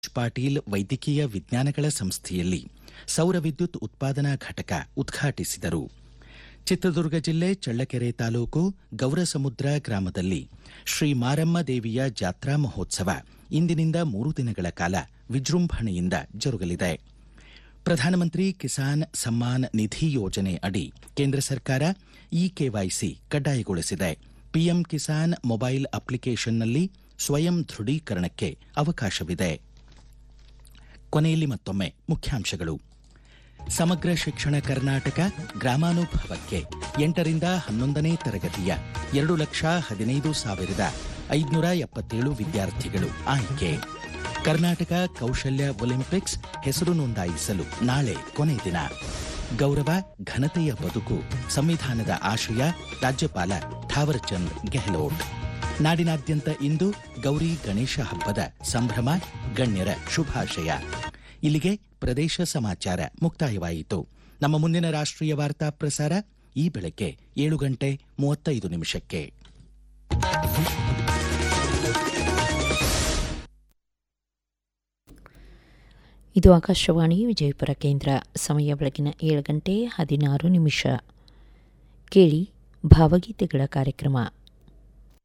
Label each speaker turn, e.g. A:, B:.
A: ಪಾಟೀಲ್ ವೈದ್ಯಕೀಯ ವಿಜ್ಞಾನಗಳ ಸಂಸ್ಥೆಯಲ್ಲಿ ಸೌರ ವಿದ್ಯುತ್ ಉತ್ಪಾದನಾ ಘಟಕ ಉದ್ಘಾಟಿಸಿದರು ಚಿತ್ರದುರ್ಗ ಜಿಲ್ಲೆ ಚಳ್ಳಕೆರೆ ತಾಲೂಕು ಗೌರಸಮುದ್ರ ಗ್ರಾಮದಲ್ಲಿ ಶ್ರೀ ಮಾರಮ್ಮ ದೇವಿಯ ಜಾತ್ರಾ ಮಹೋತ್ಸವ ಇಂದಿನಿಂದ ಮೂರು ದಿನಗಳ ಕಾಲ ವಿಜೃಂಭಣೆಯಿಂದ ಜರುಗಲಿದೆ ಪ್ರಧಾನಮಂತ್ರಿ ಕಿಸಾನ್ ಸಮ್ಮಾನ್ ನಿಧಿ ಯೋಜನೆ ಅಡಿ ಕೇಂದ್ರ ಸರ್ಕಾರ ಇ ಕೆವೈಸಿ ಕಡ್ಡಾಯಗೊಳಿಸಿದೆ ಪಿಎಂ ಕಿಸಾನ್ ಮೊಬೈಲ್ ಅಪ್ಲಿಕೇಶನ್ನಲ್ಲಿ ಸ್ವಯಂ ದೃಢೀಕರಣಕ್ಕೆ ಅವಕಾಶವಿದೆ ಕೊನೆಯಲ್ಲಿ ಮತ್ತೊಮ್ಮೆ ಮುಖ್ಯಾಂಶಗಳು ಸಮಗ್ರ ಶಿಕ್ಷಣ ಕರ್ನಾಟಕ ಗ್ರಾಮಾನುಭವಕ್ಕೆ ಎಂಟರಿಂದ ಹನ್ನೊಂದನೇ ತರಗತಿಯ ಎರಡು ಲಕ್ಷ ಹದಿನೈದು ಸಾವಿರದ ಐದುನೂರ ಎಪ್ಪತ್ತೇಳು ವಿದ್ಯಾರ್ಥಿಗಳು ಆಯ್ಕೆ ಕರ್ನಾಟಕ ಕೌಶಲ್ಯ ಒಲಿಂಪಿಕ್ಸ್ ಹೆಸರು ನೋಂದಾಯಿಸಲು ನಾಳೆ ಕೊನೆ ದಿನ ಗೌರವ ಘನತೆಯ ಬದುಕು ಸಂವಿಧಾನದ ಆಶಯ ರಾಜ್ಯಪಾಲ ಥಾವರ್ಚಂದ್ ಗೆಹ್ಲೋಟ್ ನಾಡಿನಾದ್ಯಂತ ಇಂದು ಗೌರಿ ಗಣೇಶ ಹಬ್ಬದ ಸಂಭ್ರಮ ಗಣ್ಯರ ಶುಭಾಶಯ ಇಲ್ಲಿಗೆ ಪ್ರದೇಶ ಸಮಾಚಾರ ಮುಕ್ತಾಯವಾಯಿತು ನಮ್ಮ ಮುಂದಿನ ರಾಷ್ಟ್ರೀಯ ವಾರ್ತಾ ಪ್ರಸಾರ ಈ ಬೆಳಗ್ಗೆ ಏಳು ಗಂಟೆ ಮೂವತ್ತೈದು ನಿಮಿಷಕ್ಕೆ
B: ಇದು ಆಕಾಶವಾಣಿ ವಿಜಯಪುರ ಕೇಂದ್ರ ಸಮಯ ಬೆಳಗಿನ ಏಳು ಗಂಟೆ ಹದಿನಾರು ನಿಮಿಷ ಕೇಳಿ ಭಾವಗೀತೆಗಳ ಕಾರ್ಯಕ್ರಮ